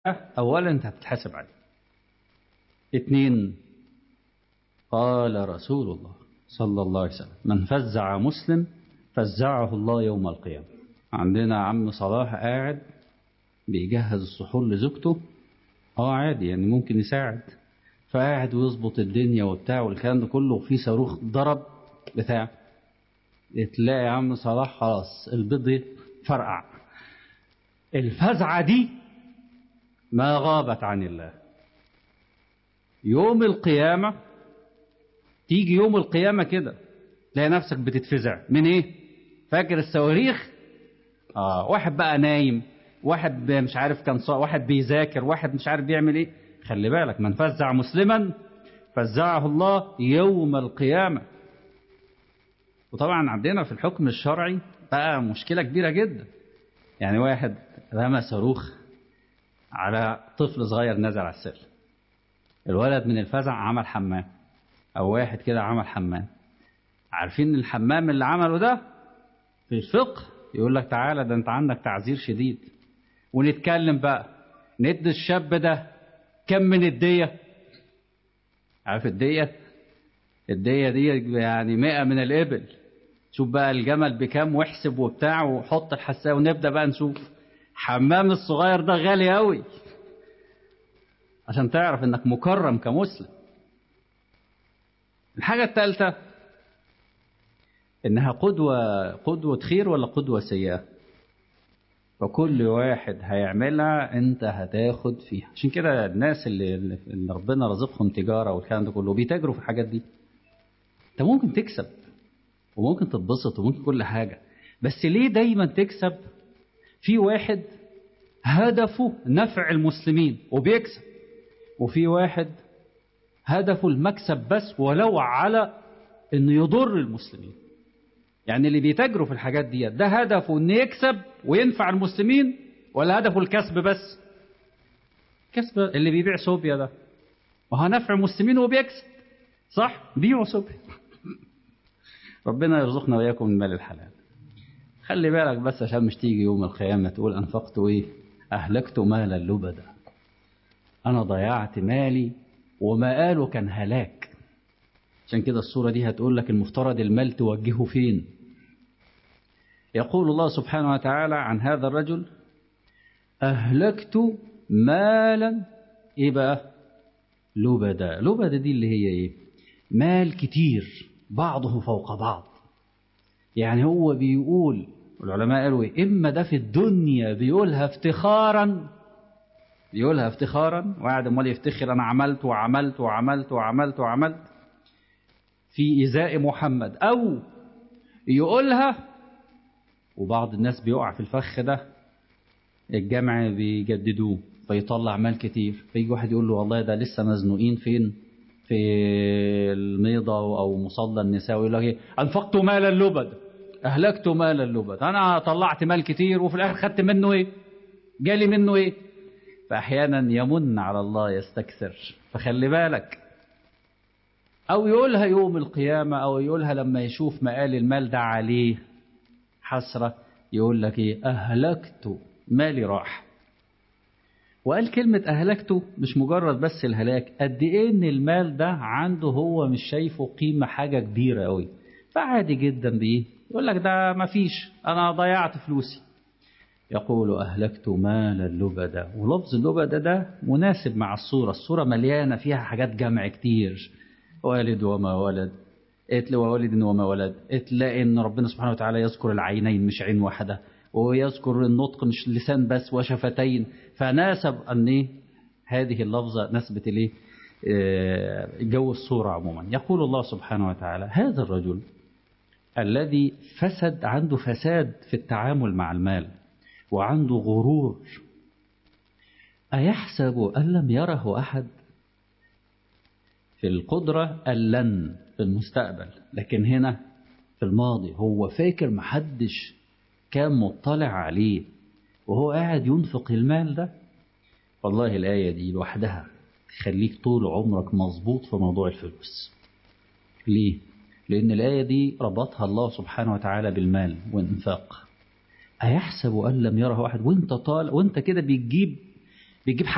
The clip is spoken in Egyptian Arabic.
أولا أنت هتتحاسب عليه اثنين قال رسول الله صلى الله عليه وسلم من فزع مسلم فزعه الله يوم القيامة عندنا عم صلاح قاعد بيجهز السحور لزوجته اه عادي يعني ممكن يساعد فقاعد ويظبط الدنيا وبتاع والكلام ده كله وفي صاروخ ضرب بتاع تلاقي يا عم صلاح خلاص البيض فرقع الفزعة دي ما غابت عن الله يوم القيامة تيجي يوم القيامة كده تلاقي نفسك بتتفزع من ايه فاكر الصواريخ اه واحد بقى نايم واحد مش عارف كان صا... واحد بيذاكر واحد مش عارف بيعمل ايه خلي بالك من فزع مسلما فزعه الله يوم القيامة وطبعا عندنا في الحكم الشرعي بقى مشكلة كبيرة جدا يعني واحد رمى صاروخ على طفل صغير نزل على السلم الولد من الفزع عمل حمام او واحد كده عمل حمام عارفين الحمام اللي عمله ده في الفقه يقول لك تعالى ده انت عندك تعذير شديد ونتكلم بقى ندي الشاب ده كم من الدية عارف الدية الدية دي يعني مئة من الإبل شوف بقى الجمل بكام واحسب وبتاع وحط الحساسة ونبدأ بقى نشوف حمام الصغير ده غالي قوي عشان تعرف انك مكرم كمسلم الحاجة الثالثة انها قدوة قدوة خير ولا قدوة سيئة فكل واحد هيعملها انت هتاخد فيها عشان كده الناس اللي, اللي ربنا رزقهم تجارة والكلام ده كله بيتاجروا في الحاجات دي انت ممكن تكسب وممكن تتبسط وممكن كل حاجة بس ليه دايما تكسب في واحد هدفه نفع المسلمين وبيكسب وفي واحد هدفه المكسب بس ولو على انه يضر المسلمين يعني اللي بيتاجروا في الحاجات دي ده هدفه انه يكسب وينفع المسلمين ولا هدفه الكسب بس كسب اللي بيبيع صوبيا ده وهو نفع المسلمين وبيكسب صح بيعوا صوبيا ربنا يرزقنا وإياكم من مال الحلال خلي بالك بس عشان مش تيجي يوم القيامة تقول أنفقت إيه أهلكت مالا لبدا أنا ضيعت مالي وما قاله كان هلاك عشان كده الصورة دي هتقول لك المفترض المال توجهه فين يقول الله سبحانه وتعالى عن هذا الرجل أهلكت مالا إيه بقى لبدا لبدا دي اللي هي إيه مال كتير بعضه فوق بعض يعني هو بيقول العلماء قالوا إيه إما ده في الدنيا بيقولها افتخارا بيقولها افتخارا وقاعد امال يفتخر انا عملت وعملت وعملت وعملت وعملت في ازاء محمد او يقولها وبعض الناس بيقع في الفخ ده الجامع بيجددوه فيطلع مال كتير فيجي واحد يقول له والله ده لسه مزنوقين فين في الميضة او مصلى النساء ويقول لك ايه انفقت مال اللبد اهلكت مال اللبد انا طلعت مال كتير وفي الاخر خدت منه ايه جالي منه ايه فأحيانا يمن على الله يستكثر فخلي بالك أو يقولها يوم القيامة أو يقولها لما يشوف مقال المال ده عليه حسرة يقول لك إيه أهلكت مالي راح وقال كلمة أهلكته مش مجرد بس الهلاك قد إيه إن المال ده عنده هو مش شايفه قيمة حاجة كبيرة قوي فعادي جدا بإيه يقول لك ده مفيش أنا ضيعت فلوسي يقول أهلكت مال اللبدة ولفظ اللبدة ده مناسب مع الصورة الصورة مليانة فيها حاجات جمع كتير والد وما ولد اتل ووالد وما ولد تلاقي ان ربنا سبحانه وتعالى يذكر العينين مش عين واحدة ويذكر النطق مش لسان بس وشفتين فناسب ان ايه هذه اللفظة نسبة ليه جو الصورة عموما يقول الله سبحانه وتعالى هذا الرجل الذي فسد عنده فساد في التعامل مع المال وعنده غرور أيحسب أن لم يره أحد في القدرة اللن في المستقبل لكن هنا في الماضي هو فاكر محدش كان مطلع عليه وهو قاعد ينفق المال ده والله الآية دي لوحدها تخليك طول عمرك مظبوط في موضوع الفلوس ليه؟ لأن الآية دي ربطها الله سبحانه وتعالى بالمال والإنفاق أيحسب أن لم يره أحد وأنت طال وأنت كده بتجيب بتجيب